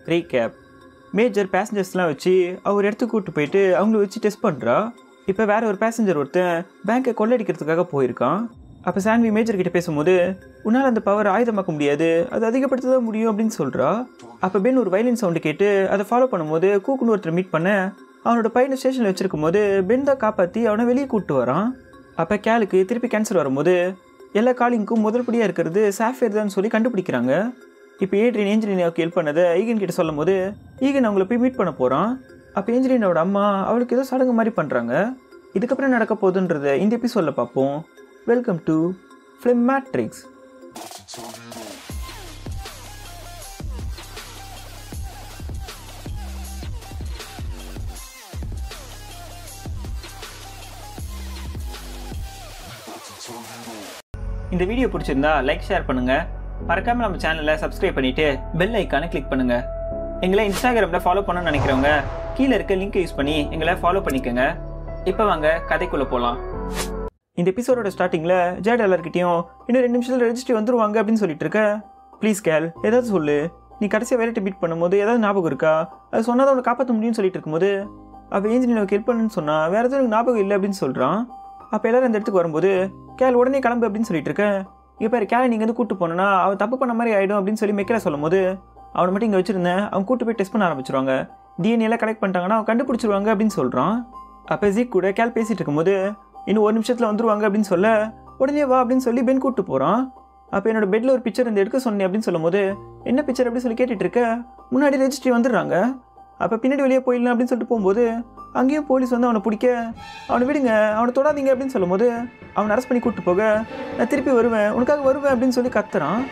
recap major பேசஞ்சர்ஸ்லாம் வச்சு அவர் இடத்துக்கு கூப்பிட்டு போயிட்டு அவங்கள வச்சு டெஸ்ட் பண்ணுறா இப்போ வேற ஒரு பேசஞ்சர் ஒருத்தன் பேங்கை கொள்ளடிக்கிறதுக்காக போயிருக்கான் அப்போ சான்வி மேஜர் கிட்ட பேசும்போது உன்னால் அந்த பவர் ஆயுதமாக்க முடியாது அது அதிகப்படுத்த தான் முடியும் அப்படின்னு சொல்கிறா அப்போ பென் ஒரு வயலின் சவுண்டு கேட்டு அதை ஃபாலோ பண்ணும்போது கூக்குன்னு ஒருத்தர் மீட் பண்ண அவனோட பையனை ஸ்டேஷனில் வச்சிருக்கும் போது பென் தான் காப்பாற்றி அவனை வெளியே கூப்பிட்டு வரான் அப்போ கேலுக்கு திருப்பி கேன்சர் வரும்போது எல்லா காலிங்க்கும் முதல் படியாக இருக்கிறது சாஃப்ட்வேர் தான் சொல்லி கண்டுபிடிக்கிறாங்க இப்போ ஏட்ரியன் ஏஞ்சலினாவுக்கு ஹெல்ப் பண்ணதை ஈகன் கிட்ட சொல்லும் போது ஈகன் அவங்கள போய் மீட் பண்ண போகிறான் அப்போ ஏஞ்சலினாவோட அம்மா அவளுக்கு ஏதோ சடங்கு மாதிரி பண்ணுறாங்க இதுக்கப்புறம் நடக்க போகுதுன்றத இந்த எபிசோடில் பார்ப்போம் வெல்கம் டு ஃபிலிம் மேட்ரிக்ஸ் இந்த வீடியோ பிடிச்சிருந்தா லைக் ஷேர் பண்ணுங்க மறக்காம நம்ம சேனலை சப்ஸ்கிரைப் பண்ணிட்டு பெல் ஐக்கானை கிளிக் பண்ணுங்க எங்களை இன்ஸ்டாகிராமில் ஃபாலோ பண்ணணும்னு நினைக்கிறவங்க கீழே இருக்க லிங்க் யூஸ் பண்ணி எங்களை ஃபாலோ பண்ணிக்கோங்க இப்போ வாங்க கதைக்குள்ளே போகலாம் இந்த எபிசோடோட ஸ்டார்டிங்கில் ஜேட் எல்லார்கிட்டையும் இன்னும் ரெண்டு நிமிஷத்தில் ரெஜிஸ்ட்ரி வந்துருவாங்க அப்படின்னு சொல்லிட்டு இருக்க ப்ளீஸ் கேல் ஏதாவது சொல்லு நீ கடைசியாக வேலைட்டு பீட் பண்ணும்போது ஏதாவது ஞாபகம் இருக்கா அது சொன்னதை உன்னை காப்பாற்ற முடியும்னு சொல்லிட்டு இருக்கும்போது அப்போ ஏஞ்சலினாவுக்கு ஹெல்ப் பண்ணுன்னு சொன்னா வேறு எதுவும் எனக்கு ஞாபகம் இல்லை அப்படின்னு சொல்கிறான் அப்போ எல்லாரும் அந்த இடத்துக்கு வரும்போது கேல் உடனே கிளம்பு அப்படின்னு சொல்லிட்டு இருக்கேன் இங்கே பேர் கேலை நீங்கள் வந்து கூட்டு போனோன்னா அவன் தப்பு பண்ண மாதிரி ஆகிடும் அப்படின்னு சொல்லி மெக்கில சொல்லும் போது அவனை மட்டும் இங்கே வச்சிருந்தேன் அவன் கூட்டு போய் டெஸ்ட் பண்ண ஆரம்பிச்சிருவாங்க டிஎன்ஏ எல்லாம் கலெக்ட் பண்ணிட்டாங்கன்னா அவன் கண்டுபிடிச்சிருவாங்க அப்படின்னு சொல்கிறான் அப்போ ஜீக் கூட கேல் பேசிட்டு இருக்கும்போது இன்னும் ஒரு நிமிஷத்தில் வந்துருவாங்க அப்படின்னு சொல்ல உடனே வா அப்படின்னு சொல்லி பென் கூட்டு போகிறான் அப்போ என்னோட பெட்டில் ஒரு பிக்சர் இந்த எடுக்க சொன்னேன் அப்படின்னு சொல்லும்போது என்ன பிக்சர் அப்படின்னு சொல்லி கேட்டுட்டு இருக்க முன்னாடி ரெஜிஸ்ட்ரி வந்துடுறாங்க அப்போ பின்னாடி வெளியே போயிடலாம் அப்படின்னு சொல்லிட்டு போகும்போது அங்கேயும் போலீஸ் வந்து அவனை பிடிக்க அவனை விடுங்க அவனை தொடாதீங்க அப்படின்னு சொல்லும்போது அவனை அரெஸ்ட் பண்ணி கூப்பிட்டு போக நான் திருப்பி வருவேன் உனக்காக வருவேன் அப்படின்னு சொல்லி கத்துறான்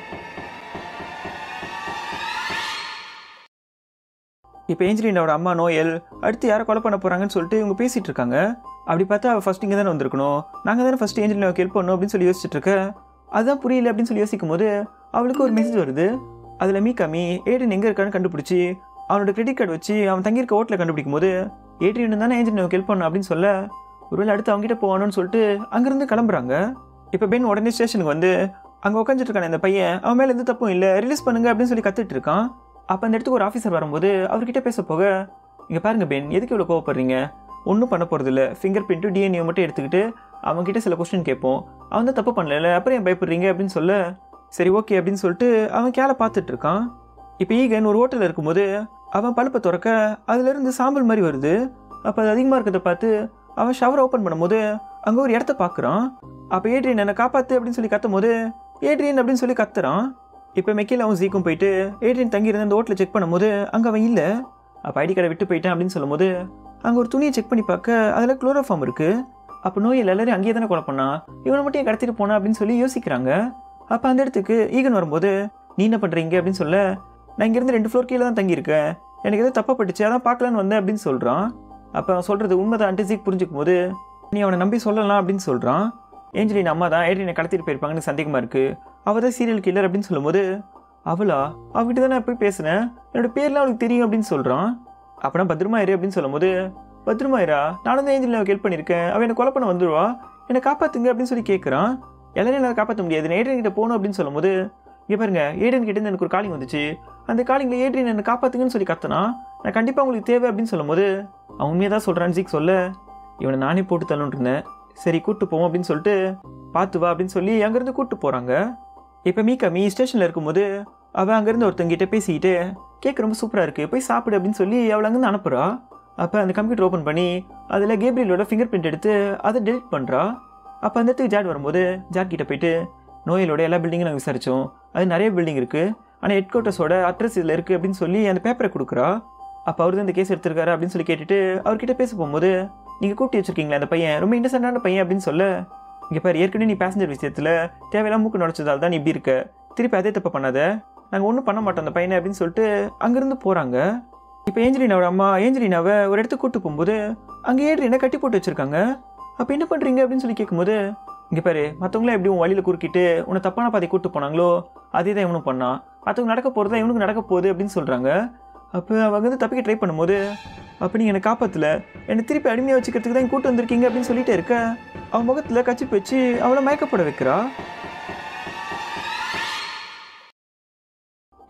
இப்போ ஏஞ்சலினாவோட அம்மா நோயல் அடுத்து யாரை கொலை பண்ண போகிறாங்கன்னு சொல்லிட்டு இவங்க பேசிகிட்டு இருக்காங்க அப்படி பார்த்தா அவள் ஃபஸ்ட் இங்கே தானே வந்திருக்கணும் நாங்கள் தானே ஃபஸ்ட் ஏஞ்சலினாவுக்கு ஹெல்ப் பண்ணணும் அப்படின்னு சொல்லி யோசிச்சுட்டு இருக்க அதுதான் புரியல அப்படின்னு சொல்லி யோசிக்கும் போது அவளுக்கு ஒரு மெசேஜ் வருது அதில் மீகாமி ஏடன் எங்கே இருக்கான்னு கண்டுபிடிச்சி அவனோட கிரெடிட் கார்டு வச்சு அவன் தங்கியிருக்க ஹோட்டலில் கண்டுபிடிக்கும் போது ஏட்ரியன் தானே ஏஞ்சலினாவுக்கு ஹெல்ப் பண்ணணும் அப்படின்னு சொல்ல ஒருவேளை அடுத்து அவங்ககிட்ட போகணும்னு சொல்லிட்டு அங்கேருந்து கிளம்புறாங்க இப்போ பென் உடனே ஸ்டேஷனுக்கு வந்து அங்கே உட்காந்துட்டு இருக்கான இந்த பையன் அவன் மேலே எந்த தப்பும் இல்லை ரிலீஸ் பண்ணுங்க அப்படின்னு சொல்லி கத்துட்டு இருக்கான் அப்போ அந்த இடத்துக்கு ஒரு ஆஃபீஸர் வரும்போது அவர்கிட்ட பேச போக இங்கே பாருங்க பென் எதுக்கு இவ்வளோ கோவப்படுறீங்க ஒன்றும் பண்ண போகிறதில்ல ஃபிங்கர் பிரிண்ட்டு டிஎன்ஏ மட்டும் எடுத்துக்கிட்டு அவன்கிட்ட சில கொஸ்டின் கேட்போம் அவன் தான் தப்பு பண்ணல அப்புறம் ஏன் பயப்படுறீங்க அப்படின்னு சொல்ல சரி ஓகே அப்படின்னு சொல்லிட்டு அவன் கேலை பார்த்துட்டு இருக்கான் இப்போ ஈகன் ஒரு ஹோட்டலில் இருக்கும்போது அவன் பழுப்பை திறக்க அதுலேருந்து சாம்பல் மாதிரி வருது அப்போ அது அதிகமாக இருக்கிறத பார்த்து அவன் ஷவர் ஓப்பன் பண்ணும்போது அங்கே ஒரு இடத்த பார்க்குறான் அப்போ ஏட்ரியன் என்னை காப்பாற்று அப்படின்னு சொல்லி கத்தும் போது ஏட்ரியன் அப்படின்னு சொல்லி கத்துறான் இப்போ மெக்கில் அவன் ஜீக்கும் போயிட்டு ஏட்ரியன் தங்கியிருந்த அந்த ஹோட்டலில் செக் பண்ணும்போது அங்கே அவன் இல்லை அப்போ ஐடி கார்டை விட்டு போயிட்டேன் அப்படின்னு சொல்லும்போது அங்கே ஒரு துணியை செக் பண்ணி பார்க்க அதில் குளோரோஃபார்ம் இருக்குது அப்போ நோயில் எல்லாரையும் அங்கேயே தானே கொலை பண்ணா இவனை மட்டும் ஏன் கடத்திட்டு போனா அப்படின்னு சொல்லி யோசிக்கிறாங்க அப்போ அந்த இடத்துக்கு ஈகன் வரும்போது நீ என்ன பண்ணுறீங்க அப்படின்னு சொல்ல நான் இங்கேருந்து ரெண்டு ஃப்ளோர் கீழே தான் தங்கியிருக்கேன் எனக்கு எதுவும் தப்பாப்பட்டுச்சு அதான் பார்க்கலான்னு வந்தேன் அப்படின்னு சொல்கிறான் அப்போ அவன் சொல்கிறது உண்மைதான் ஜீக் புரிஞ்சுக்கும் போது நீ அவனை நம்பி சொல்லலாம் அப்படின்னு சொல்கிறான் ஏஞ்சலின் அம்மா தான் ஏட்ரியனை கடத்திட்டு போயிருப்பாங்கன்னு சந்தேகமாக இருக்குது அவள் தான் சீரியல் கில்லர் அப்படின்னு சொல்லும்போது அவளா அவகிட்ட தான் நான் போய் பேசினேன் என்னோட பேர்லாம் அவளுக்கு தெரியும் அப்படின்னு சொல்கிறான் அப்பனா பத்திரமா இரு அப்படின்னு சொல்லும்போது பத்திரமா இரா நானும் தான் ஏஞ்சலின் ஹெல்ப் பண்ணியிருக்கேன் அவன் என்னை கொலை பண்ண வந்துடுவா என்னை காப்பாத்துங்க அப்படின்னு சொல்லி கேட்குறான் எல்லாரையும் என்னால் காப்பாற்ற முடியாது நான் ஏட்ரியன் கிட்ட போகணும் அப்படின்னு சொல்லும்போது இங்கே பாருங்க ஏடன் கிட்ட இருந்து எனக்கு ஒரு காலிங் வந்துச்சு அந்த காலிங்கில் ஏட்ரியன் என்னை காப்பாத்துங்கன்னு சொல்லி கத்தனா நான் கண்டிப்பாக உங்களுக்கு தேவை அப்படின்னு சொல்லும்போது அவன் உண்மையாக தான் சொல்கிறான் ஜீக் சொல்ல இவனை நானே போட்டு தள்ளுன்னு இருந்தேன் சரி கூட்டு போவோம் அப்படின்னு சொல்லிட்டு பார்த்து வா அப்படின்னு சொல்லி அங்கேருந்து கூட்டு போகிறாங்க இப்போ மீக்கா மீ ஸ்டேஷனில் இருக்கும்போது அவள் அங்கேருந்து ஒருத்தங்கிட்ட பேசிக்கிட்டு கேக் ரொம்ப சூப்பராக இருக்குது போய் சாப்பிடு அப்படின்னு சொல்லி அவளை அங்கேருந்து அனுப்புகிறா அப்போ அந்த கம்ப்யூட்டர் ஓப்பன் பண்ணி அதில் கேப்ரியலோட ஃபிங்கர் பிரிண்ட் எடுத்து அதை டெலிட் பண்ணுறா அப்போ அந்த இடத்துக்கு ஜாட் வரும்போது ஜாட் கிட்ட போயிட்டு நோயலோட எல்லா பில்டிங்கும் நாங்கள் விசாரித்தோம் அது நிறைய பில்டிங் இருக்குது ஆனால் ஹெட் குவார்ட்டர்ஸோட அட்ரஸ் இதில் இருக்குது அப்படின்னு சொல்லி அந்த பேப்பரை கொடுக்குறா அப்போ அவர் தான் இந்த கேஸ் எடுத்திருக்காரு அப்படின்னு சொல்லி கேட்டுட்டு அவர்கிட்ட பேச போகும்போது நீங்கள் கூட்டி வச்சிருக்கீங்களா அந்த பையன் ரொம்ப இன்டர்சென்டான பையன் அப்படின்னு சொல்ல இங்கே பாரு ஏற்கனவே நீ பேசஞ்சர் விஷயத்தில் தேவையில்லாம மூக்கு நுழைச்சதால் தான் நீ இப்படி இருக்க திருப்பி அதே தப்பு பண்ணாத நாங்கள் ஒன்றும் பண்ண மாட்டோம் அந்த பையனை அப்படின்னு சொல்லிட்டு அங்கேருந்து போகிறாங்க இப்போ ஏஞ்சலினாவோட அம்மா ஏஞ்சலினாவை ஒரு இடத்துக்கு கூட்டு போகும்போது அங்கே ஏட்ரியனை கட்டி போட்டு வச்சிருக்காங்க அப்போ என்ன பண்ணுறீங்க அப்படின்னு சொல்லி கேட்கும்போது இங்கே பாரு மற்றவங்களாம் எப்படி உன் வழியில் குறுக்கிட்டு உன்னை தப்பான பாதை கூட்டு போனாங்களோ அதே தான் இவனும் பண்ணான் மற்றவங்க நடக்க போகிறது தான் இவனுக்கு நடக்க போகுது அப்படின்னு சொல்கிறாங்க அப்போ அவங்க வந்து தப்பிக்க ட்ரை பண்ணும்போது அப்போ நீங்கள் என்னை காப்பாற்றல என்னை திருப்பி அடிமையாக வச்சுக்கிறதுக்கு தான் கூட்டு வந்திருக்கீங்க அப்படின்னு சொல்லிட்டு இருக்க அவன் முகத்தில் கச்சிப்பு வச்சு அவளை மயக்கப்பட வைக்கிறா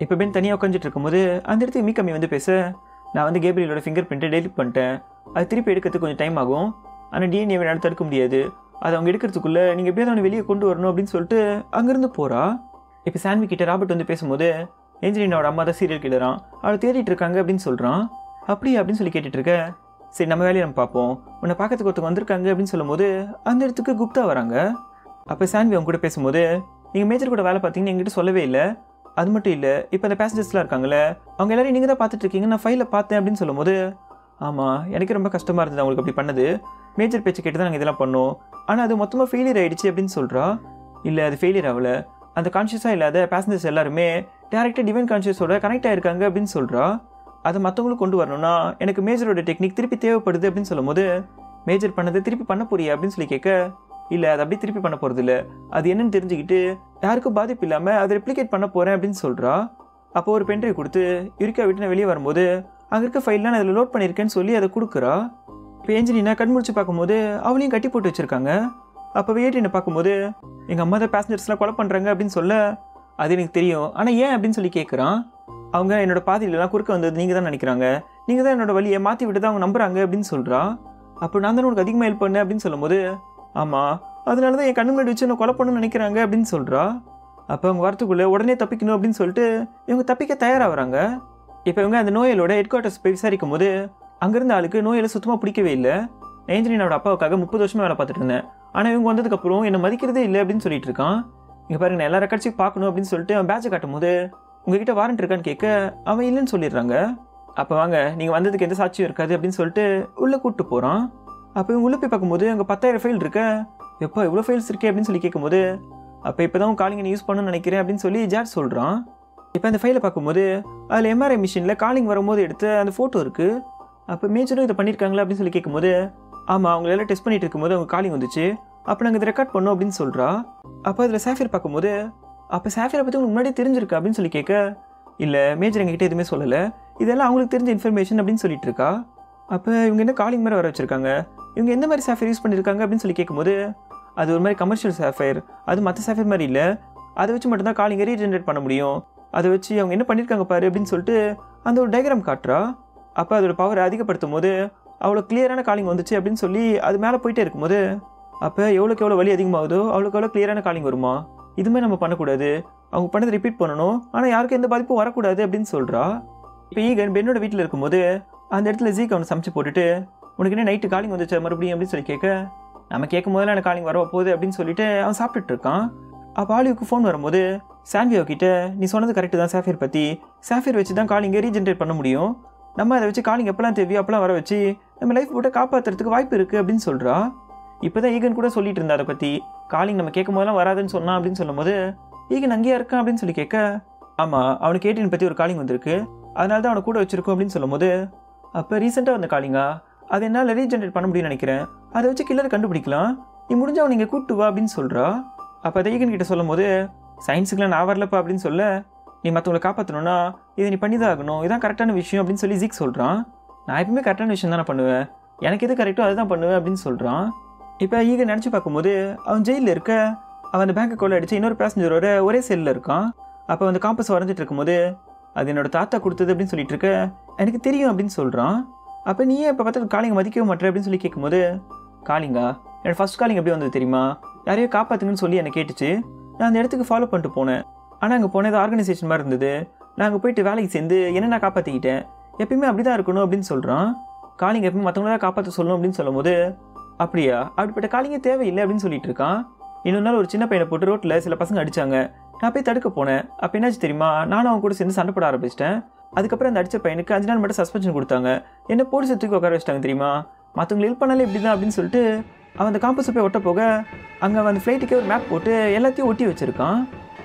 இப்போ பென் தனியாக உட்காந்துட்டு இருக்கும்போது அந்த இடத்துக்கு மீக்கம்மி வந்து பேச நான் வந்து கேப்ரியலோட ஃபிங்கர் பிரிண்ட்டை டெலிட் பண்ணிட்டேன் அது திருப்பி எடுக்கிறதுக்கு கொஞ்சம் டைம் ஆகும் ஆனால் டிஎன்ஏ வேணாலும் தடுக்க முடியாது அதை அவங்க எடுக்கிறதுக்குள்ளே நீங்கள் எப்படியாவது அவனை வெளியே கொண்டு வரணும் அப்படின்னு சொல்லிட்டு அங்கேருந்து போகிறா இப்போ சான்வி கிட்ட ராபர்ட் வந்து பேசும்போது ஏஞ்சலினோட அம்மா தான் சீரியல் கிளறான் அவளை தேடிட்டு இருக்காங்க அப்படின்னு சொல்கிறான் அப்படியா அப்படின்னு சொல்லி கேட்டுட்டு இருக்க சரி நம்ம வேலையை நம்ம பார்ப்போம் உன்னை பார்க்கறதுக்கு ஒருத்தவங்க வந்திருக்காங்க அப்படின்னு சொல்லும்போது அந்த இடத்துக்கு குப்தா வராங்க அப்போ சான்வி அவங்க கூட பேசும்போது நீங்கள் மேஜர் கூட வேலை பார்த்தீங்கன்னு என்கிட்ட சொல்லவே இல்லை அது மட்டும் இல்லை இப்போ அந்த பேசஞ்சர்ஸ்லாம் இருக்காங்கல்ல அவங்க எல்லாரையும் நீங்கள் தான் பார்த்துட்டு இருக்கீங்க நான் ஃபைலில் பார்த்தேன் அப்படின்னு சொல்லும்போது ஆமாம் எனக்கு ரொம்ப கஷ்டமாக இருந்தது அவங்களுக்கு அப்படி பண்ணது மேஜர் பேச்சு கேட்டு தான் நாங்கள் இதெல்லாம் பண்ணோம் ஆனால் அது மொத்தமாக ஃபெயிலியர் ஆயிடுச்சு அப்படின்னு சொல்கிறா இல்லை அது ஃபெயிலியர் ஆகல அந்த கான்ஷியஸாக இல்லாத பேசஞ்சர்ஸ் எல்லாருமே டேரெக்டாக டிவைன் கான்ஷியஸோட கனெக்ட் ஆயிருக்காங்க அப்படின்னு சொல்கிறா அதை மற்றவங்களுக்கு கொண்டு வரணும்னா எனக்கு மேஜரோட டெக்னிக் திருப்பி தேவைப்படுது அப்படின்னு சொல்லும்போது மேஜர் பண்ணதை திருப்பி பண்ண போறியா அப்படின்னு சொல்லி கேட்க இல்லை அது அப்படியே திருப்பி பண்ண போகிறது இல்லை அது என்னன்னு தெரிஞ்சுக்கிட்டு யாருக்கும் பாதிப்பு இல்லாமல் அதை ரெப்ளிகேட் பண்ண போகிறேன் அப்படின்னு சொல்கிறா அப்போ ஒரு பென்ட்ரைவ் கொடுத்து யுரிக்கா விட்டு நான் வெளியே வரும்போது அங்கே இருக்க ஃபைல்லாம் நான் அதில் லோட் பண்ணியிருக்கேன்னு சொல்லி அதை கொடுக்குறா இப்போ ஏஞ்சலினா கண் முடிச்சு பார்க்கும்போது அவளையும் கட்டி போட்டு வச்சுருக்காங்க அப்போ ஏடினை பார்க்கும்போது எங்கள் அம்மா தான் பேசஞ்சர்ஸ்லாம் கொலை பண்ணுறாங்க அப்படின்னு சொல்ல அது எனக்கு தெரியும் ஆனால் ஏன் அப்படின்னு சொல்லி கேட்குறான் அவங்க என்னோட பாதையிலலாம் குறுக்க வந்தது நீங்கள் தான் நினைக்கிறாங்க நீங்கள் தான் என்னோட வழியை மாற்றி விட்டு தான் அவங்க நம்புறாங்க அப்படின்னு சொல்கிறா அப்போ நான் தான் உனக்கு அதிகமாக ஹெல்ப் பண்ணேன் அப்படின்னு சொல்லும்போது ஆமாம் அதனால தான் என் கண்ணு முன்னாடி வச்சு என்ன கொலை பண்ணணும்னு நினைக்கிறாங்க அப்படின்னு சொல்கிறா அப்போ அவங்க வரத்துக்குள்ளே உடனே தப்பிக்கணும் அப்படின்னு சொல்லிட்டு இவங்க தப்பிக்க தயாராகிறாங்க இப்போ இவங்க அந்த நோயலோட ஹெட் குவார்ட்டர்ஸ் போய் விசாரிக்கும் போது அங்கேருந்த ஆளுக்கு நோயில சுத்தமாக பிடிக்கவே இல்லை ஏஞ்சலினோட அப்பாவுக்காக முப்பது வருஷமா வேலை பார்த்துட்டு இருந்தேன் ஆனால் இவங்க வந்ததுக்கப்புறம் என்னை மதிக்கிறதே இல்லை அப்படின்னு சொல்லிட்டு இருக்கான் இங்கே பாருங்க நான் எல்லா ரெக்கார்ட்ஸையும் பார்க்கணும் அப்படின்னு சொல்லிட்டு அவன் பேட்சை காட்டும் போது உங்ககிட்ட வாரண்ட் இருக்கான்னு கேட்க அவன் இல்லைன்னு சொல்லிடுறாங்க அப்போ வாங்க நீங்கள் வந்ததுக்கு எந்த சாட்சியும் இருக்காது அப்படின்னு சொல்லிட்டு உள்ளே கூப்பிட்டு போகிறான் அப்போ இவங்க உள்ளே போய் பார்க்கும்போது அங்கே பத்தாயிரம் ஃபைல் இருக்க எப்போ இவ்வளோ ஃபைல்ஸ் இருக்கே அப்படின்னு சொல்லி கேட்கும்போது அப்போ இப்போ தான் காலிங் யூஸ் பண்ணணும்னு நினைக்கிறேன் அப்படின்னு சொல்லி ஜாட் சொல்கிறான் இப்போ அந்த ஃபைலை பார்க்கும்போது அதில் எம்ஆர்ஐ மிஷினில் காலிங் வரும்போது எடுத்த அந்த ஃபோட்டோ இருக்குது அப்போ மேஜரும் இதை பண்ணியிருக்காங்களா அப்படின்னு சொல்லி கேட்கும்போது ஆமாம் அவங்க எல்லாம் டெஸ்ட் பண்ணிட்டு இருக்கும்போது அவங்க காலிங் வந்துச்சு அப்போ நாங்கள் இதை ரெக்கார்ட் பண்ணோம் அப்படின்னு சொல்கிறா அப்போ அதில் சாஃபியர் பார்க்கும்போது அப்போ சாஃபியரை பற்றி உங்களுக்கு முன்னாடி தெரிஞ்சிருக்கா அப்படின்னு சொல்லி கேட்க இல்லை மேஜர் எங்ககிட்ட எதுவுமே சொல்லலை இதெல்லாம் அவங்களுக்கு தெரிஞ்ச இன்ஃபர்மேஷன் அப்படின்னு சொல்லிட்டு இருக்கா அப்போ இவங்க என்ன காலிங் மாதிரி வர வச்சிருக்காங்க இவங்க எந்த மாதிரி சாஃபயர் யூஸ் பண்ணியிருக்காங்க அப்படின்னு சொல்லி கேட்கும்போது அது ஒரு மாதிரி கமர்ஷியல் சாஃபயர் அது மற்ற சாஃபயர் மாதிரி இல்லை அதை வச்சு மட்டும்தான் காலிங்கை ரீஜென்ரேட் பண்ண முடியும் அதை வச்சு அவங்க என்ன பண்ணியிருக்காங்க பாரு அப்படின்னு சொல்லிட்டு அந்த ஒரு டயக்ராம் காட்டுறா அப்போ அதோட பவரை அதிகப்படுத்தும் போது அவ்வளோ கிளியரான காலிங் வந்துச்சு அப்படின்னு சொல்லி அது மேலே போயிட்டே இருக்கும்போது அப்போ எவ்வளோக்கு எவ்வளோ வலி அதிகமாகுதோ அவ்வளோக்கு எவ்வளோ கிளியரான காலிங் வருமா இதுவுமே நம்ம பண்ணக்கூடாது அவங்க பண்ணதை ரிப்பீட் பண்ணணும் ஆனால் யாருக்கும் எந்த பாதிப்பும் வரக்கூடாது அப்படின்னு சொல்கிறா இப்போ ஈகன் பென்னோட வீட்டில் இருக்கும்போது அந்த இடத்துல ஜீக் அவனை சமைச்சு போட்டுட்டு உனக்கு என்ன நைட்டு காலிங் வந்துச்சு மறுபடியும் அப்படின்னு சொல்லி கேட்க நம்ம கேட்கும் போதெல்லாம் எனக்கு காலிங் வர போகுது அப்படின்னு சொல்லிட்டு அவன் சாப்பிட்டுட்டு இருக்கான் அப்போ ஆலிவுக்கு ஃபோன் வரும்போது சான்வியோ கிட்ட நீ சொன்னது கரெக்டு தான் சாஃபியர் பற்றி சாஃபியர் வச்சு தான் காலிங்கை ரீஜென்ரேட் பண்ண முடியும் நம்ம அதை வச்சு காலிங் எப்போல்லாம் தேவையோ அப்போல்லாம் வர வச்சு நம்ம லைஃப் போட்டு காப்பாற்றுறதுக்கு வாய்ப்பு இருக்குது அப்படின்னு சொல்கிறா இப்போ தான் ஈகன் கூட சொல்லிட்டு இருந்தா அதை பற்றி காலிங் நம்ம கேட்கும் போதெல்லாம் வராதுன்னு சொன்னான் அப்படின்னு சொல்லும்போது ஈகன் அங்கேயா இருக்கான் அப்படின்னு சொல்லி கேட்க ஆமாம் அவனுக்கு ஏடிஎன் பற்றி ஒரு காலிங் வந்திருக்கு அதனால தான் அவனை கூட வச்சிருக்கோம் அப்படின்னு சொல்லும்போது அப்போ ரீசெண்டாக வந்த காலிங்கா அதை என்னால் ரீஜென்ரேட் பண்ண முடியும்னு நினைக்கிறேன் அதை வச்சு கில்லர் கண்டுபிடிக்கலாம் நீ முடிஞ்ச அவனை இங்கே கூட்டு வா அப்படின்னு சொல்கிறா அப்போ அதை ஈகன் கிட்ட சொல்லும் போது சயின்ஸுக்குலாம் நான் வரலப்பா அப்படின்னு சொல்ல நீ மற்றவங்களை காப்பாற்றணும்னா இதை நீ பண்ணி தான் ஆகணும் இதான் கரெக்டான விஷயம் அப்படின்னு சொல்லி ஜீக் சொல்கிறான் நான் எப்பவுமே கரெக்டான விஷயம் தானே பண்ணுவேன் எனக்கு எது கரெக்டோ அதுதான் பண்ணுவேன் அப்படின்னு சொல்கிறான் இப்போ ஈகன் நினச்சி பார்க்கும்போது அவன் ஜெயிலில் இருக்க அவன் அந்த பேங்கை கொள்ள அடிச்சு இன்னொரு பேசஞ்சரோட ஒரே செல்லில் இருக்கான் அப்போ அந்த காம்பஸ் வரைஞ்சிட்டு இருக்கும்போது அது என்னோட தாத்தா கொடுத்தது அப்படின்னு சொல்லிட்டு இருக்க எனக்கு தெரியும் அப்படின்னு சொல்கிறான் அப்போ நீயே இப்போ பார்த்தா காலிங்க மதிக்கவே மாட்டேற அப்படின்னு சொல்லி கேட்கும்போது காலிங்கா என்னோட ஃபர்ஸ்ட் காலிங் எப்படி வந்தது தெரியுமா யாரையோ காப்பாற்றுங்கன்னு சொல்லி என்னை கேட்டுச்சு நான் அந்த இடத்துக்கு ஃபாலோ பண்ணிட்டு போனேன் ஆனால் அங்கே போனது ஆர்கனைசேஷன் மாதிரி இருந்தது நான் அங்கே போயிட்டு வேலைக்கு சேர்ந்து என்ன நான் காப்பாற்றிக்கிட்டேன் எப்பயுமே அப்படி தான் இருக்கணும் அப்படின்னு சொல்கிறான் காலிங்க எப்பவும் மற்றவங்கள தான் காப்பாற்ற சொல்லணும் அப்படின்னு சொல்லும்போது அப்படியா அப்படிப்பட்ட காலிங்க தேவையில்லை அப்படின்னு சொல்லிட்டு இருக்கான் இன்னொரு நாள் ஒரு சின்ன பையனை போட்டு ரோட்டில் சில பசங்க அடிச்சாங்க நான் போய் தடுக்க போனேன் அப்போ என்னாச்சு தெரியுமா நானும் அவங்க கூட சேர்ந்து சண்டை போட ஆரம்பிச்சிட்டேன் அதுக்கப்புறம் அந்த அடிச்ச பையனுக்கு அஞ்சு நாள் மட்டும் சஸ்பென்ஷன் கொடுத்தாங்க என்ன போலீஸ் தூக்கி உட்கார வச்சிட்டாங்க தெரியுமா மற்றவங்களை ஹெல்ப் பண்ணாலே இப்படி தான் அப்படின்னு சொல்லிட்டு அவன் அந்த காம்பஸை போய் ஒட்ட போக அங்கே அவன் அந்த ஃப்ளைட்டுக்கே ஒரு மேப் போட்டு எல்லாத்தையும் ஒட்டி வச்சிருக்கான்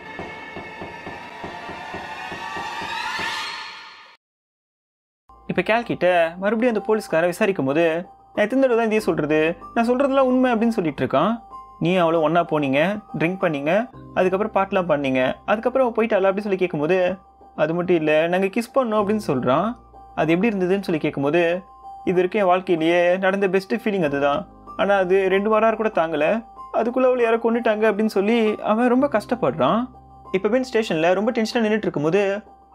இப்போ கேல் கிட்ட மறுபடியும் அந்த போலீஸ்காரை விசாரிக்கும் போது நான் எத்தனை தடவை தான் இதே சொல்கிறது நான் சொல்கிறதுலாம் உண்மை அப்படின்னு சொல்லிட்டு இருக்கான் நீ அவ்வளோ ஒன்றா போனீங்க ட்ரிங்க் பண்ணீங்க அதுக்கப்புறம் பாட்டெலாம் பண்ணீங்க அதுக்கப்புறம் அவ போயிட்டாளா அப்படின்னு சொல்லி கேட்கும்போது அது மட்டும் இல்லை நாங்கள் கிஸ் பண்ணோம் அப்படின்னு சொல்கிறான் அது எப்படி இருந்ததுன்னு சொல்லி கேட்கும்போது இது வரைக்கும் என் வாழ்க்கையிலேயே நடந்த பெஸ்ட்டு ஃபீலிங் அதுதான் ஆனால் அது ரெண்டு வாரம் கூட தாங்கலை அதுக்குள்ளே அவளை யாரோ கொண்டுட்டாங்க அப்படின்னு சொல்லி அவன் ரொம்ப கஷ்டப்படுறான் இப்போ பென் ஸ்டேஷனில் ரொம்ப டென்ஷனாக நின்றுட்டு இருக்கும்போது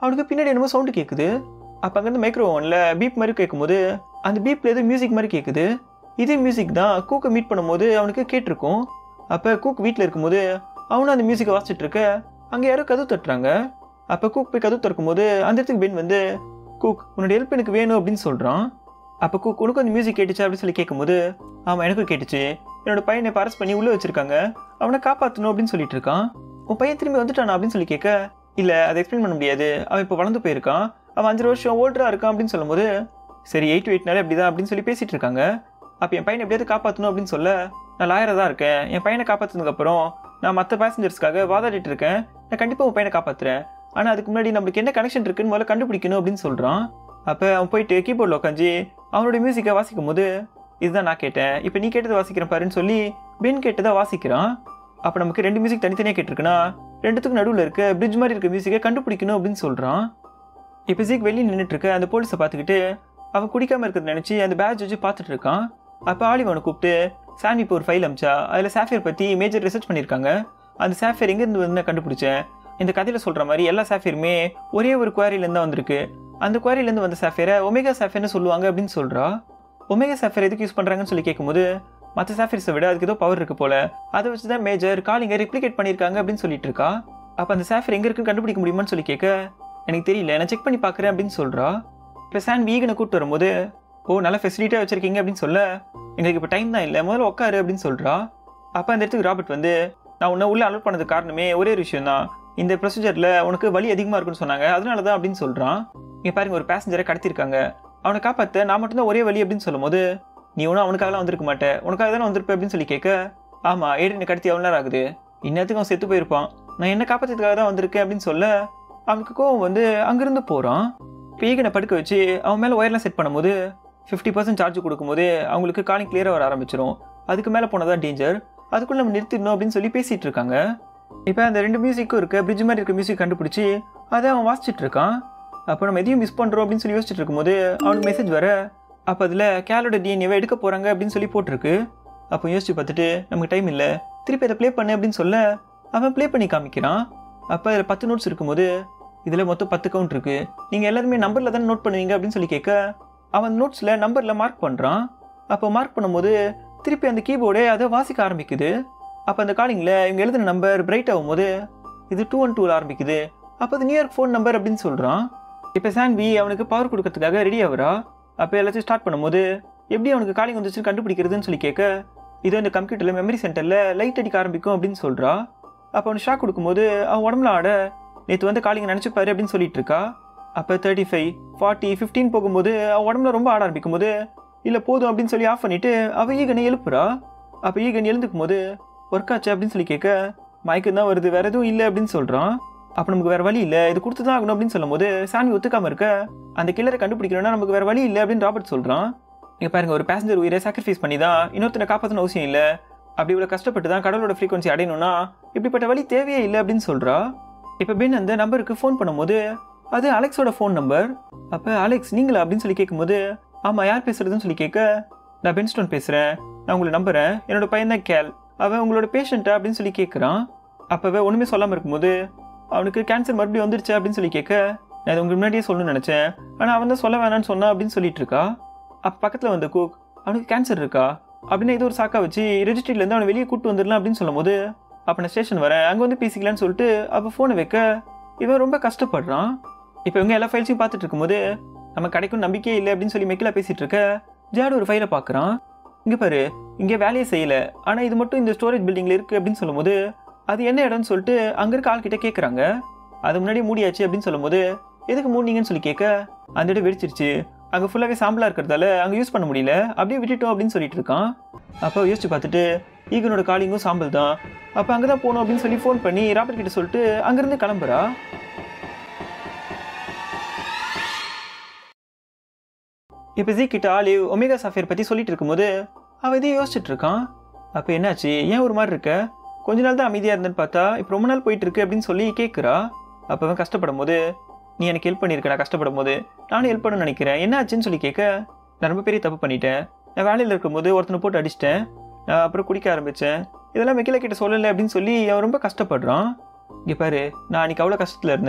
அவனுக்கு பின்னாடி என்னமோ சவுண்டு கேட்குது அப்போ அங்கேருந்து மைக்ரோஃபோனில் பீப் மாதிரி கேட்கும்போது அந்த பீப்பில் எதுவும் மியூசிக் மாதிரி கேட்குது இதே மியூசிக் தான் கூக்கை மீட் பண்ணும்போது அவனுக்கு கேட்டிருக்கும் அப்போ கூக் வீட்டில் இருக்கும்போது அவனும் அந்த மியூசிக்கை வாசிச்சுட்டு இருக்க அங்கே யாரோ கதவு தட்டுறாங்க அப்போ கூக் போய் கதவு திறக்கும்போது அந்த இடத்துக்கு பென் வந்து கூக் உன்னோட ஹெல்ப் எனக்கு வேணும் அப்படின்னு சொல்கிறான் அப்போ கூக் உனக்கு அந்த மியூசிக் கேட்டுச்சு அப்படின்னு சொல்லி கேட்கும்போது ஆமாம் எனக்கும் கேட்டுச்சு என்னோட பையனை இப்போ அரெஸ்ட் பண்ணி உள்ளே வச்சிருக்காங்க அவனை காப்பாற்றணும் அப்படின்னு சொல்லிட்டு இருக்கான் உன் பையன் திரும்பி வந்துட்டானா அப்படின்னு சொல்லி கேட்க இல்லை அதை எக்ஸ்பிளைன் பண்ண முடியாது அவன் இப்போ வளர்ந்து போயிருக்கான் அவன் அஞ்சு வருஷம் ஓல்டராக இருக்கான் அப்படின்னு சொல்லும்போது சரி எயிட் டு எயிட்னாலே அப்படி தான் அப்படின்னு சொல்லி பேசிட்டு இருக்காங்க அப்போ என் பையனை எப்படியாவது காப்பாற்றணும் அப்படின்னு சொல்ல நான் லாயராக தான் இருக்கேன் என் பையனை காப்பாற்றினதுக்கப்புறம் நான் மற்ற பேசஞ்சர்ஸ்க்காக வாதாடிட்டு இருக்கேன் நான் கண்டிப்பாக உன் பையனை காப்பாற்றுறேன் ஆனால் அதுக்கு முன்னாடி நம்மளுக்கு என்ன கனெக்ஷன் இருக்குன்னு முதல்ல கண்டுபிடிக்கணும் அப்படின்னு சொல்கிறான் அப்போ அவன் போயிட்டு கீபோர்டில் உட்காந்து அவனோட மியூசிக்கை வாசிக்கும் போது இதுதான் நான் கேட்டேன் இப்போ நீ கேட்டதை வாசிக்கிறேன் பாருன்னு சொல்லி பென் கேட்டதை வாசிக்கிறான் அப்போ நமக்கு ரெண்டு மியூசிக் தனித்தனியாக கேட்டிருக்குன்னா ரெண்டுத்துக்கும் நடுவில் இருக்க பிரிட்ஜ் மாதிரி இருக்க மியூசிக்கை கண்டுபிடிக்கணும் அப்படின்னு சொல்கிறான் இப்போ ஜீக் வெளியே நின்றுட்டு இருக்க அந்த போலீஸை பார்த்துக்கிட்டு அவன் குடிக்காமல் இருக்கிறத நினச்சி அந்த பேட்ச் வச்சு பார்த்துட்டு இருக்கான் அப்போ ஆலிவனை கூப்பிட்டு சாமி இப்போ ஒரு ஃபைல் அமிச்சா அதில் சாஃபியர் பற்றி மேஜர் ரிசர்ச் பண்ணியிருக்காங்க அந்த சாஃபியர் எங்கேருந்து வந்து கண்டுபிடிச்சேன் இந்த கதையில் சொல்கிற மாதிரி எல்லா சாஃபியருமே ஒரே ஒரு குவாரிலேருந்து தான் வந்திருக்கு அந்த குவாரிலேருந்து வந்த சாஃபியரை ஒமேகா சாஃபியர்னு சொல்லுவாங்க அப்படின்னு சொல்கிறா ஒமேகா சாஃபியர் எதுக்கு யூஸ் பண்ணுறாங்கன்னு சொல்லி கேட்கும்போது மற்ற சாஃபியர்ஸை விட அதுக்கு ஏதோ பவர் இருக்கு போல அதை வச்சு தான் மேஜர் காலிங்க ரிப்ளிகேட் பண்ணியிருக்காங்க அப்படின்னு சொல்லிட்டு இருக்கா அப்போ அந்த சாஃபியர் எங்கே இருக்குன்னு கண்டுபிடிக்க முடியுமான்னு சொல்லி கேட்க எனக்கு தெரியல நான் செக் பண்ணி பார்க்குறேன் அப்படின்னு சொல்கிறா இப்போ சான் வீகனை கூப்பிட்டு வரும்போது ஓ நல்ல ஃபெசிலிட்டியாக வச்சிருக்கீங்க அப்படின்னு சொல்ல எங்களுக்கு இப்போ டைம் தான் இல்லை முதல்ல உட்காரு அப்படின்னு சொல்கிறா அப்போ அந்த இடத்துக்கு ராபர்ட் வந்து நான் உன்னை உள்ளே அலோட் பண்ணது காரணமே ஒரே ஒரு விஷயம் தான் இந்த ப்ரொசீஜரில் உனக்கு வலி அதிகமாக இருக்குன்னு சொன்னாங்க அதனால தான் அப்படின்னு சொல்கிறான் இங்கே பாருங்க ஒரு பேசஞ்சரை கடத்திருக்காங்க அவனை காப்பாற்ற நான் மட்டும்தான் ஒரே வழி அப்படின்னு சொல்லும்போது நீ ஒன்றும் அவனுக்காகலாம் வந்திருக்க மாட்டேன் உனக்காக தானே வந்திருப்ப அப்படின்னு சொல்லி கேட்க ஆமாம் ஏடினை கடத்தி எவ்வளோ நேரம் ஆகுது இன்னத்துக்கு அவன் செத்து போயிருப்பான் நான் என்ன காப்பாற்றதுக்காக தான் வந்திருக்கேன் அப்படின்னு சொல்ல அவனுக்கு கோவம் வந்து அங்கேருந்து போகிறான் பீகனை படுக்க வச்சு அவன் மேலே ஒயர்லாம் செட் பண்ணும்போது ஃபிஃப்டி பர்சன்ட் சார்ஜ் கொடுக்கும்போது அவங்களுக்கு காலிங் கிளியராக வர ஆரம்பிச்சிரும் அதுக்கு மேலே போனதான் டேஞ்சர் அதுக்குள்ள நம்ம நிறுத்திடணும் அப்படின்னு சொல்லி பேசிகிட்டு இருக்காங்க இப்போ அந்த ரெண்டு மியூசிக்கும் இருக்க பிரிட்ஜ் மாதிரி இருக்க மியூசிக் கண்டுபிடிச்சி அதை அவன் வாசிச்சுட்டு இருக்கான் அப்போ நம்ம எதையும் மிஸ் பண்ணுறோம் அப்படின்னு சொல்லி யோசிச்சுட்டு இருக்கும்போது அவனுக்கு மெசேஜ் வர அப்போ அதில் கேலோட டிஎன்ஏவை எடுக்க போகிறாங்க அப்படின்னு சொல்லி போட்டிருக்கு அப்போ யோசிச்சு பார்த்துட்டு நமக்கு டைம் இல்லை திருப்பி அதை ப்ளே பண்ணு அப்படின்னு சொல்ல அவன் ப்ளே பண்ணி காமிக்கிறான் அப்போ அதில் பத்து நோட்ஸ் இருக்கும்போது இதில் மொத்தம் பத்து கவுண்ட் இருக்கு நீங்கள் எல்லாருமே நம்பரில் தானே நோட் பண்ணுவீங்க அப்படின்னு சொல்லி கேட்க அவன் நோட்ஸில் நம்பரில் மார்க் பண்ணுறான் அப்போ மார்க் பண்ணும்போது திருப்பி அந்த கீபோர்டே அதை வாசிக்க ஆரம்பிக்குது அப்போ அந்த காலிங்கில் இவங்க எழுதின நம்பர் பிரைட் ஆகும்போது இது டூ ஒன் டூவில் ஆரம்பிக்குது அப்போ அது நியூயார்க் ஃபோன் நம்பர் அப்படின்னு சொல்கிறான் இப்போ சான்வி அவனுக்கு பவர் கொடுக்கறதுக்காக ரெடி ஆகுறா அப்போ எல்லாத்தையும் ஸ்டார்ட் பண்ணும்போது எப்படி அவனுக்கு காலிங் வந்துச்சுன்னு கண்டுபிடிக்கிறதுன்னு சொல்லி கேட்க இது இந்த கம்ப்யூட்டரில் மெமரி சென்டரில் லைட் அடிக்க ஆரம்பிக்கும் அப்படின்னு சொல்கிறா அப்போ அவனுக்கு ஷாக் கொடுக்கும்போது அவன் உடம்புல ஆட நேற்று வந்து காலிங்க நினச்சிப்பாரு அப்படின்னு சொல்லிட்டு இருக்கா அப்போ தேர்ட்டி ஃபைவ் ஃபார்ட்டி ஃபிஃப்டின் போகும்போது அவன் உடம்புல ரொம்ப ஆட ஆரம்பிக்கும் போது இல்லை போதும் அப்படின்னு சொல்லி ஆஃப் பண்ணிட்டு அவள் ஈகனை எழுப்புறா அப்போ ஈகன் எழுந்துக்கும் போது ஒர்க் ஆச்சு அப்படின்னு சொல்லி கேட்க மயக்கம் தான் வருது வேற எதுவும் இல்லை அப்படின்னு சொல்கிறான் அப்போ நமக்கு வேற வழி இல்லை இது கொடுத்து தான் ஆகணும் அப்படின்னு சொல்லும்போது சாமி ஒத்துக்காம இருக்க அந்த கில்லரை கண்டுபிடிக்கணும்னா நமக்கு வேற வழி இல்லை அப்படின்னு ராபர்ட் சொல்கிறான் இங்கே பாருங்க ஒரு பேசஞ்சர் உயிரை சாக்ரிஃபைஸ் பண்ணி தான் இன்னொருத்தனை காப்பாற்றணும் அவசியம் இல்லை அப்படி இவ்வளோ கஷ்டப்பட்டு தான் கடவுளோட ஃப்ரீக்வன்சி அடையணும்னா இப்படிப்பட்ட வழி தேவையே இல்லை அப்படின்னு சொல்கிறா இப்போ பென் அந்த நம்பருக்கு ஃபோன் பண்ணும்போது அது அலெக்ஸோட ஃபோன் நம்பர் அப்போ அலெக்ஸ் நீங்களா அப்படின்னு சொல்லி கேட்கும்போது ஆமாம் யார் பேசுறதுன்னு சொல்லி கேட்க நான் பென்ஸ்டோன் பேசுகிறேன் நான் உங்களை நம்புகிறேன் என்னோட பையன் தான் கேல் அவன் உங்களோட பேஷண்ட்டா அப்படின்னு சொல்லி கேட்குறான் அப்போவே ஒன்றுமே சொல்லாமல் இருக்கும்போது அவனுக்கு கேன்சர் மறுபடியும் வந்துருச்சு அப்படின்னு சொல்லி கேட்க நான் இது உங்களுக்கு முன்னாடியே சொல்லணும்னு நினச்சேன் ஆனால் அவன் தான் சொல்ல வேணாம்னு சொன்னான் அப்படின்னு சொல்லிட்டு இருக்கா அப்போ பக்கத்தில் வந்த குக் அவனுக்கு கேன்சர் இருக்கா அப்படின்னு இது ஒரு சாக்கா வச்சு ரெஜிஸ்ட்ரியிலேருந்து அவனை வெளியே கூட்டு வந்துடலாம் அப்படின்னு சொல்லும்போது அப்போ நான் ஸ்டேஷன் வரேன் அங்கே வந்து பேசிக்கலான்னு சொல்லிட்டு அப்போ ஃபோனை வைக்க இவன் ரொம்ப கஷ்டப்படுறான் இப்போ இவங்க எல்லா ஃபைல்ஸையும் பார்த்துட்டு இருக்கும்போது நம்ம கிடைக்கும் நம்பிக்கையே இல்லை அப்படின்னு சொல்லி மெக்கில் பேசிட்டு இருக்க ஜாடு ஒரு ஃபைலை பார்க்குறான் இங்கே பாரு இங்கே வேலையே செய்யலை ஆனால் இது மட்டும் இந்த ஸ்டோரேஜ் பில்டிங்கில் இருக்குது அப்படின்னு சொல்லும்போது அது என்ன இடம்னு சொல்லிட்டு அங்கே இருக்க ஆள்கிட்ட கேட்குறாங்க அது முன்னாடி மூடியாச்சு அப்படின்னு சொல்லும்போது எதுக்கு மூடினீங்கன்னு சொல்லி கேட்க அந்த இடம் வெடிச்சிருச்சு அங்கே ஃபுல்லாகவே சாம்பிளாக இருக்கிறதால அங்கே யூஸ் பண்ண முடியல அப்படியே விட்டுட்டோம் அப்படின்னு சொல்லிட்டு இருக்கான் அப்போ யோசிச்சு பார்த்துட்டு ஈகனோட காலிங்கும் சாம்பல் தான் அப்போ அங்கே தான் போகணும் அப்படின்னு சொல்லி ஃபோன் பண்ணி ராபர்ட் கிட்ட சொல்லிட்டு அங்கேருந்து கிளம்புறா இப்போ ஜி கிட்ட ஆலிவ் ஒமேகா சாஃபியர் பற்றி சொல்லிட்டு இருக்கும்போது அவன் இதையும் யோசிச்சுட்டு இருக்கான் அப்போ என்னாச்சு ஏன் ஒரு மாதிரி இருக்க கொஞ்ச நாள் தான் அமைதியாக இருந்தேன்னு பார்த்தா இப்போ ரொம்ப நாள் போயிட்டு இருக்கு அப்படின்னு சொல்லி கேட்குறா அப்போ அவன் கஷ்டப்படும் போது நீ எனக்கு ஹெல்ப் பண்ணியிருக்க நான் கஷ்டப்படும் போது நானும் ஹெல்ப் பண்ணணும்னு நினைக்கிறேன் என்ன ஆச்சுன்னு சொல்லி கேட்க நான் ரொம்ப பெரிய தப்பு பண்ணிட்டேன் நான் வேலையில் இருக்கும்போது ஒருத்தனை போட்டு அடிச்சிட்டேன் நான் அப்புறம் குடிக்க ஆரம்பித்தேன் இதெல்லாம் மெக்கில கிட்ட சொல்லலை அப்படின்னு சொல்லி அவன் ரொம்ப கஷ்டப்படுறான் இங்கே பாரு நான் அன்றைக்கி அவ்வளோ கஷ்டத்தில் இருந்தேன்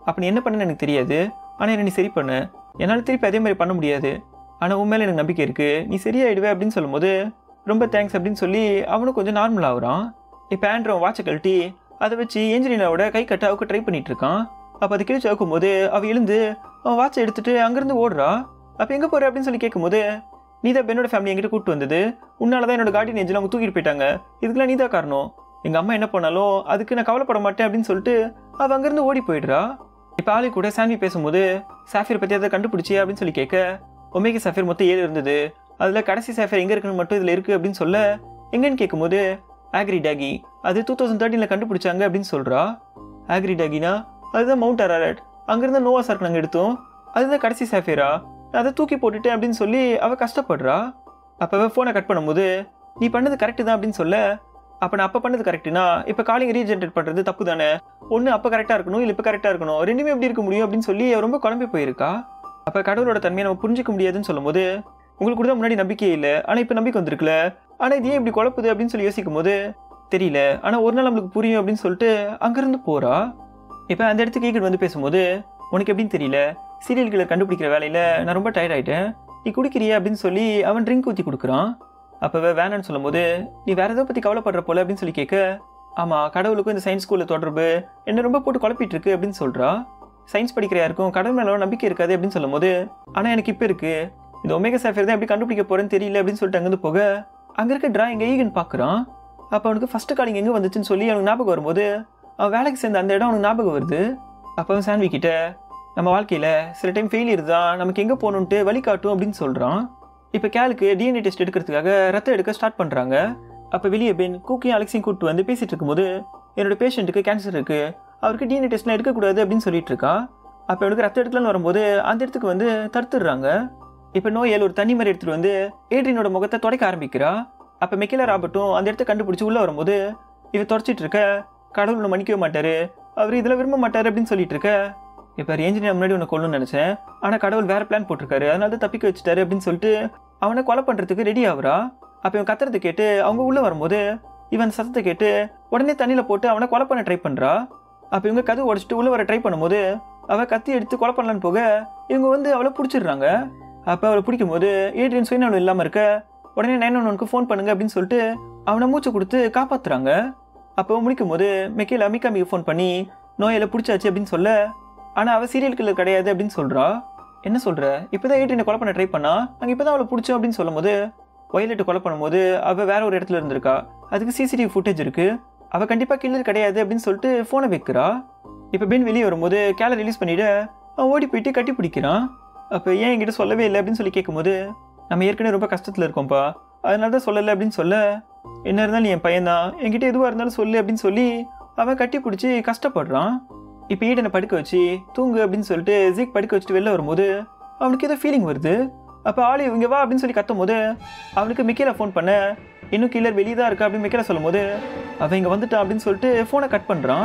அப்போ நீ என்ன பண்ணன்னு எனக்கு தெரியாது ஆனால் என்ன நீ சரி பண்ணு என்னால் திருப்பி அதே மாதிரி பண்ண முடியாது ஆனால் உன் மேலே எனக்கு நம்பிக்கை இருக்குது நீ சரியாயிடுவே அப்படின்னு சொல்லும்போது ரொம்ப தேங்க்ஸ் அப்படின்னு சொல்லி அவனும் கொஞ்சம் நார்மல் ஆகுறான் இப்போ ஆண்ட்ரோ வாட்சை கழட்டி அதை வச்சு ஏஞ்சலினாவோட கை கட்ட அவக்கு ட்ரை பண்ணிட்டு இருக்கான் அப்போ அது கிழிச்சு வைக்கும்போது அவள் எழுந்து அவன் வாட்சை எடுத்துட்டு அங்கேருந்து ஓடுறா அப்போ எங்கே போகிற அப்படின்னு சொல்லி கேட்கும்போது நீ தான் பெண்ணோட ஃபேமிலி என்கிட்ட கூப்பிட்டு வந்தது உன்னால தான் என்னோட கார்டியன் ஏஞ்சல் அவங்க தூக்கிட்டு போயிட்டாங்க இதுக்கெல்லாம் நீ தான் காரணம் எங்கள் அம்மா என்ன பண்ணாலும் அதுக்கு நான் கவலைப்பட மாட்டேன் அப்படின்னு சொல்லிட்டு அவள் அங்கேருந்து ஓடி போயிடுறா இப்போ ஆளி கூட சான்வி பேசும்போது சாஃபியர் பற்றி அதை கண்டுபிடிச்சி அப்படின்னு சொல்லி கேட்க ஒமேகி சாஃபியர் மொத்தம் ஏழு இருந்தது அதில் கடைசி சாஃபியர் எங்கே இருக்குன்னு மட்டும் இதில் இருக்குது அப்படின்னு சொல்ல எங்கன்னு கேட்கும்போது ஆக்ரி டாகி அது டூ தௌசண்ட் தேர்ட்டீனில் கண்டுபிடிச்சாங்க அப்படின்னு சொல்கிறா ஆக்ரி டாகினா அதுதான் மவுண்ட் அரரட் அங்கேருந்து நோவா சார்க் நாங்கள் எடுத்தோம் அதுதான் கடைசி சாஃபியரா நான் அதை தூக்கி போட்டுட்டேன் அப்படின்னு சொல்லி அவள் கஷ்டப்படுறா அப்போ அவள் ஃபோனை கட் பண்ணும்போது நீ பண்ணது கரெக்டு தான் அப்படின்னு சொல்ல அப்போ நான் அப்போ பண்ணது கரெக்டுனா இப்போ காலிங் ரீஜென்ரேட் பண்ணுறது தப்பு தானே ஒன்று அப்போ கரெக்டாக இருக்கணும் இல்லை இப்போ கரெக்டாக இருக்கணும் ரெண்டுமே எப்படி இருக்க முடியும் அப்படின்னு சொல்லி அவ ரொம்ப குழம்பி போயிருக்கா அப்போ கடவுளோட தன்மையை நம்ம புரிஞ்சிக்க முடியாதுன்னு சொல்லும்போது உங்களுக்கு கூட தான் முன்னாடி நம்பிக்கையே இல்லை ஆனால் இப்போ நம்பிக்கை வந்திருக்குல ஆனால் இது ஏன் இப்படி குழப்புது அப்படின்னு சொல்லி யோசிக்கும் போது தெரியல ஆனால் ஒரு நாள் நம்மளுக்கு புரியும் அப்படின்னு சொல்லிட்டு அங்கேருந்து போகிறா இப்போ அந்த இடத்துக்கு ஈகன் வந்து பேசும்போது உனக்கு எப்படின்னு தெரியல சீரியல் கிளர் கண்டுபிடிக்கிற வேலையில் நான் ரொம்ப டயர்ட் ஆயிட்டேன் நீ குடிக்கிறியா அப்படின்னு சொல்லி அவன் ட்ரிங்க் ஊற்றி கொடுக்குறான் அப்போ வேணான்னு சொல்லும்போது நீ வேற எதை பற்றி கவலைப்படுற போல அப்படின்னு சொல்லி கேட்க ஆமாம் கடவுளுக்கும் இந்த சயின்ஸ் ஸ்கூலில் தொடர்பு என்ன ரொம்ப போட்டு குழப்பிட்டு இருக்கு அப்படின்னு சொல்கிறா சயின்ஸ் படிக்கிற யாருக்கும் கடவுள் மேலே நம்பிக்கை இருக்காது அப்படின்னு சொல்லும்போது ஆனால் எனக்கு இப்போ இருக்கு இந்த ஒமேகா சாஃபியர் தான் எப்படி கண்டுபிடிக்க போறேன்னு தெரியல அப்படின்னு சொல்லிட்டு அங்கேருந்து போக அங்கே இருக்க டிராயிங் ஈகன் பார்க்குறான் அப்போ அவனுக்கு ஃபர்ஸ்ட் காலிங் எங்கே வந்துச்சுன்னு சொல்லி அவனுக்கு ஞாபகம் வரும்போது அவன் வேலைக்கு சேர்ந்த அந்த இடம் அவனுக்கு ஞாபகம் வருது அப்போ அவன் சான்வி கிட்ட நம்ம வாழ்க்கையில் சில டைம் ஃபெயிலியர் தான் நமக்கு எங்கே போகணுன்ட்டு வழி காட்டும் அப்படின்னு சொல்கிறான் இப்போ கேலுக்கு டிஎன்ஏ டெஸ்ட் எடுக்கிறதுக்காக ரத்தம் எடுக்க ஸ்டார்ட் பண்ணுறாங்க அப்போ வெளியே பென் கூக்கியும் அலெக்ஸையும் கூப்பிட்டு வந்து பேசிட்டு இருக்கும்போது என்னோட பேஷண்ட்டுக்கு கேன்சர் இருக்கு அவருக்கு டிஎன்ஏ டெஸ்ட்லாம் எடுக்கக்கூடாது அப்படின்னு சொல்லிட்டு இருக்கா அப்போ அவனுக்கு ரத்தம் எடுக்கலாம்னு வரும்போது அந்த இடத்துக்கு வந்து தடுத்துடுறாங்க இப்போ நோயல் ஒரு தண்ணி மாதிரி எடுத்துட்டு வந்து ஏட்ரினோட முகத்தை துடைக்க ஆரம்பிக்கிறா அப்போ மெக்கில ராபர்ட்டும் அந்த இடத்த கண்டுபிடிச்சி உள்ளே வரும்போது இவ தொடச்சிட்டு இருக்க கடவுள் உன்னை மன்னிக்கவே மாட்டாரு அவர் இதில் விரும்ப மாட்டாரு அப்படின்னு சொல்லிட்டு இருக்க இப்போ ரேஞ்சினியா முன்னாடி உன்னை கொல்லணும்னு நினச்சேன் ஆனால் கடவுள் வேற பிளான் போட்டிருக்காரு அதனால தான் தப்பிக்க வச்சுட்டாரு அப்படின்னு சொல்லிட்டு அவனை கொலை பண்ணுறதுக்கு ரெடி ஆகுறா அப்போ இவன் கத்துறதை கேட்டு அவங்க உள்ளே வரும்போது இவன் சத்தத்தை கேட்டு உடனே தண்ணியில் போட்டு அவனை கொலை பண்ண ட்ரை பண்ணுறா அப்போ இவங்க கதவு உடச்சிட்டு உள்ளே வர ட்ரை பண்ணும்போது அவள் கத்தி எடுத்து கொலை பண்ணலான்னு போக இவங்க வந்து அவளை பிடிச்சிடுறாங்க அப்போ அவளை பிடிக்கும்போது ஏட்ரியன் சுயநலம் இல்லாமல் இருக்க உடனே நைன் ஒன் ஒனுக்கு ஃபோன் பண்ணுங்க அப்படின்னு சொல்லிட்டு அவனை மூச்சு கொடுத்து காப்பாத்துறாங்க அப்போ முடிக்கும் போது மெக்கேல அமிகாமிக்கு ஃபோன் பண்ணி நோயில பிடிச்சாச்சு அப்படின்னு சொல்ல ஆனால் அவள் சீரியல் கில்லர் கிடையாது அப்படின்னு சொல்கிறா என்ன சொல்கிற இப்போ தான் ஏட்ரியனை கொலை பண்ண ட்ரை பண்ணா நாங்கள் இப்போ தான் அவளை பிடிச்சோம் அப்படின்னு சொல்லும்போது வயலட்டு கொலை பண்ணும்போது அவள் வேற ஒரு இடத்துல இருந்திருக்கா அதுக்கு சிசிடிவி ஃபுட்டேஜ் இருக்கு அவள் கண்டிப்பாக கில்லர் கிடையாது அப்படின்னு சொல்லிட்டு ஃபோனை வைக்கிறா இப்போ பென் வெளியே வரும்போது கேலை ரிலீஸ் பண்ணிவிட்டு அவன் ஓடி போயிட்டு கட்டி பிடிக்கிறான் அப்போ ஏன் என்கிட்ட சொல்லவே இல்லை அப்படின்னு சொல்லி கேட்கும்போது நம்ம ஏற்கனவே ரொம்ப கஷ்டத்தில் இருக்கோம்ப்பா அதனால தான் சொல்லலை அப்படின்னு சொல்ல என்ன இருந்தாலும் நீ என் பையன்தான் என்கிட்ட எதுவாக இருந்தாலும் சொல்லு அப்படின்னு சொல்லி அவன் கட்டி பிடிச்சி கஷ்டப்படுறான் இப்போ ஈடனை படுக்க வச்சு தூங்கு அப்படின்னு சொல்லிட்டு ஜீக் படுக்க வச்சுட்டு வெளில வரும்போது அவனுக்கு ஏதோ ஃபீலிங் வருது அப்போ ஆளு இங்கே வா அப்படின்னு சொல்லி கத்தும் போது அவனுக்கு மிக்கேல ஃபோன் பண்ண இன்னும் கில்லர் வெளியே தான் இருக்கா அப்படின்னு மிக்கேல சொல்லும் போது அவன் இங்கே வந்துட்டான் அப்படின்னு சொல்லிட்டு ஃபோனை கட் பண்ணுறான்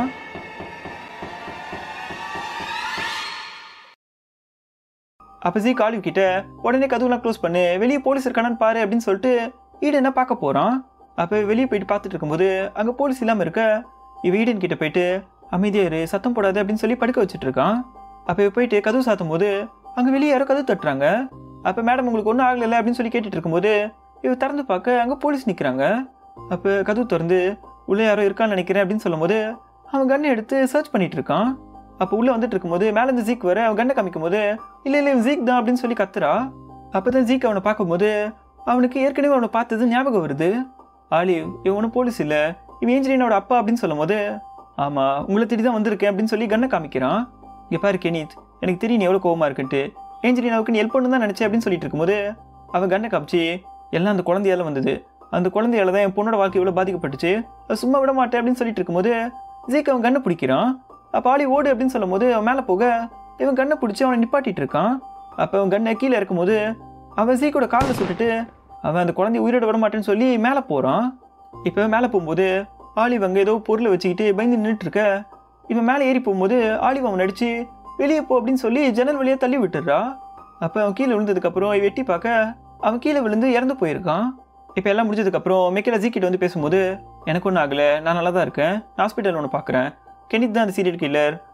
அப்போ ஜீக் ஆலிவ் கிட்ட உடனே கதவுலாம் க்ளோஸ் பண்ணு வெளியே போலீஸ் இருக்கானான்னு பாரு அப்படின்னு சொல்லிட்டு ஈடன் என்ன பார்க்க போகிறான் அப்போ வெளியே போயிட்டு பார்த்துட்டு இருக்கும்போது அங்கே போலீஸ் இல்லாமல் இருக்க இவ ஈடன் கிட்ட போயிட்டு அமைதியா இரு சத்தம் போடாது அப்படின்னு சொல்லி படுக்க வச்சுட்டு இருக்கான் அப்போ இவ போயிட்டு கதவு சாத்தும் போது அங்கே வெளியே யாரோ கதவு தட்டுறாங்க அப்போ மேடம் உங்களுக்கு ஒன்றும் ஆகலை அப்படின்னு சொல்லி கேட்டுட்டு இருக்கும்போது இவ திறந்து பார்க்க அங்கே போலீஸ் நிற்கிறாங்க அப்போ கதவு திறந்து உள்ளே யாரோ இருக்கான்னு நினைக்கிறேன் அப்படின்னு சொல்லும்போது அவன் கண்ணை எடுத்து சர்ச் பண்ணிட்டு இருக்கான் அப்போ உள்ளே வந்துட்டு இருக்கும்போது மேலே இருந்து ஜீக் வர அவன் கண்ணை காமிக்கும் போது இல்லை இல்லை இவன் ஜீக் தான் அப்படின்னு சொல்லி கத்துறா அப்போ தான் ஜீக் அவனை பார்க்கும்போது அவனுக்கு ஏற்கனவே அவனை பார்த்தது ஞாபகம் வருது ஆலிவ் இவன் ஒன்றும் போலீஸ் இல்லை இவன் ஏஞ்சலினோட அப்பா அப்படின்னு சொல்லும்போது ஆமாம் உங்களை தேடி தான் வந்திருக்கேன் அப்படின்னு சொல்லி கண்ணை காமிக்கிறான் இங்கே பாரு கெனித் எனக்கு தெரியும் நீ எவ்வளோ கோவமா இருக்குன்ட்டு ஏஞ்சலினாவுக்கு நீ ஹெல்ப் பண்ணு தான் நினச்சேன் அப்படின்னு சொல்லிட்டு இருக்கும்போது அவன் கண்ணை காமிச்சு எல்லாம் அந்த குழந்தையால வந்தது அந்த குழந்தையால தான் என் பொண்ணோட வாழ்க்கை எவ்வளோ பாதிக்கப்பட்டுச்சு அது சும்மா விட மாட்டேன் அப்படின்னு சொல்லிட்டு இருக்கும்போது ஜீக் அவன் கண்ணை பிடிக்கிறான் அப்போ ஆளி ஓடு அப்படின்னு சொல்லும்போது அவன் மேலே போக இவன் கண்ணை பிடிச்சி அவனை நிப்பாட்டிட்டு இருக்கான் அப்போ அவன் கண்ணை கீழே இருக்கும்போது அவன் ஜீக்கோட காலில் சுட்டுட்டு அவன் அந்த குழந்தைய உயிரோட விட மாட்டேன்னு சொல்லி மேலே போகிறான் இப்போ மேலே போகும்போது ஆலிவ் அங்கே ஏதோ பொருளை வச்சுக்கிட்டு பயந்து நின்றுட்டு இருக்க இவன் மேலே ஏறி போகும்போது ஆலிவ் அவன் நடிச்சு வெளியே போ அப்படின்னு சொல்லி ஜன்னல் வழியாக தள்ளி விட்டுடுறா அப்போ அவன் கீழே விழுந்ததுக்கப்புறம் இவ எட்டி பார்க்க அவன் கீழே விழுந்து இறந்து போயிருக்கான் இப்போ எல்லாம் முடிஞ்சதுக்கப்புறம் மெக்கேல ஜீக்கிட்ட வந்து பேசும்போது எனக்கு ஒன்றும் ஆகலை நான் நல்லா தான் இருக்கேன் நான் ஹாஸ்பிட்டல் ஒன்று பார்க்குறேன் கெனித் தான் அந்த சீரியல் கில்லர்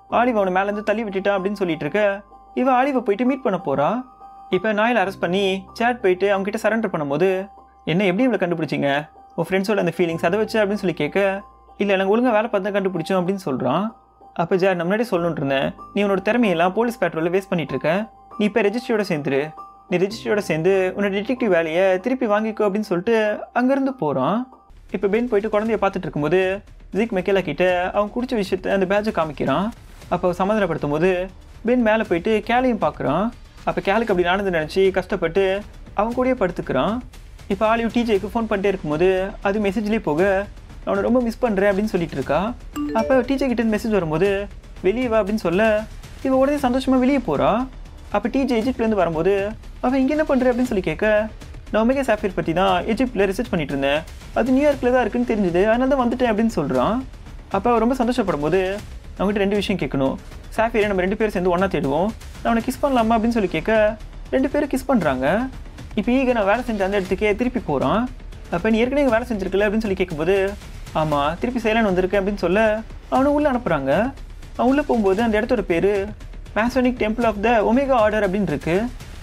ஆலிவ் அவனை மேலேருந்து தள்ளி விட்டுட்டான் அப்படின்னு சொல்லிட்டு இருக்க இவ ஆலிவை போயிட்டு மீட் பண்ண போறா இப்போ நாயில் அரெஸ்ட் பண்ணி சேட் போயிட்டு அவங்க கிட்ட சரண்டர் பண்ணும்போது என்ன எப்படி இவ்வளோ கண்டுபிடிச்சிங்க உன் ஃப்ரெண்ட்ஸோட அந்த ஃபீலிங்ஸ் அதை வச்சு அப்படின்னு சொல்லி கேட்க இல்லை நாங்கள் ஒழுங்காக வேலை பார்த்து தான் கண்டுபிடிச்சோம் அப்படின்னு சொல்கிறான் அப்போ ஜார் நான் முன்னாடி சொல்லணும்னு இருந்தேன் நீ உன்னோட திறமையெல்லாம் போலீஸ் பேட்ரோலில் வேஸ்ட் பண்ணிட்டு இருக்க நீ இப்போ ரெஜிஸ்ட்ரியோட சேர்ந்துரு நீ ரெஜிஸ்ட்ரியோட சேர்ந்து உன்னோட டிடெக்டிவ் வேலையை திருப்பி வாங்கிக்கோ அப்படின்னு சொல்லிட்டு அங்கேருந்து போகிறான் இப்போ பென் போயிட்டு குழந்தைய பார்த்துட்டு இருக்கும்போது ஜீக் மெக்கேலா கிட்ட அவன் குடிச்ச விஷயத்த அந்த பேட்சை காமிக்கிறான் அப்போ அவன் சமாதானப்படுத்தும் போது பென் மேலே போயிட்டு கேலையும் பார்க்குறான் அப்போ கேலுக்கு அப்படி நடந்து நினச்சி கஷ்டப்பட்டு அவன் கூடயே படுத்துக்கிறான் இப்போ ஆலிவ் டிஜேக்கு ஃபோன் பண்ணிட்டே இருக்கும்போது அது மெசேஜ்லேயே போக அவனை ரொம்ப மிஸ் பண்ணுறேன் அப்படின்னு சொல்லிட்டு இருக்கா அப்போ டிஜே கிட்ட மெசேஜ் வரும்போது வெளியே வா அப்படின்னு சொல்ல இவன் உடனே சந்தோஷமாக வெளியே போகிறா அப்போ டிஜே எஜிப்ட்லேருந்து வரும்போது அவன் இங்கே என்ன பண்ணுற அப்படின்னு சொல்லி கேட்க நான் ஒமேகா சாஃபியர் பற்றி தான் எஜிப்டில் ரிசர்ச் பண்ணிட்டு இருந்தேன் அது நியூயார்க்கில் தான் இருக்குன்னு தெரிஞ்சுது அதனால தான் வந்துட்டேன் அப்படின்னு சொல்கிறான் அப்போ அவன் ரொம்ப சந்தோஷப்படும் போது அவங்ககிட்ட ரெண்டு விஷயம் கேட்கணும் சாஃபியரை நம்ம ரெண்டு பேரும் சேர்ந்து ஒன்றா தேடுவோம் நான் அவனை கிஸ் பண்ணலாமா அப்படின்னு சொல்லி கேட்க ரெண்டு பேரும் கிஸ் பண்ணுறாங்க இப்போ ஈக நான் வேலை செஞ்ச அந்த இடத்துக்கே திருப்பி போகிறான் அப்போ நீ ஏற்கனவே இங்க வேலை செஞ்சிருக்கல அப்படின்னு சொல்லி கேட்கும்போது ஆமாம் திருப்பி செய்யலான்னு வந்திருக்கேன் அப்படின்னு சொல்ல அவனை உள்ளே அனுப்புகிறாங்க அவன் உள்ளே போகும்போது அந்த இடத்தோட பேர் Masonic Temple of the Omega Order அப்படின்னு இருக்கு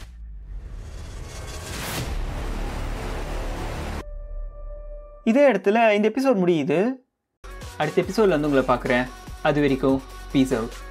இதே இடத்துல இந்த எபிசோட் முடியுது அடுத்த எபிசோடில் வந்து உங்களை பார்க்குறேன் அது வரைக்கும் பீஸ் அவுட்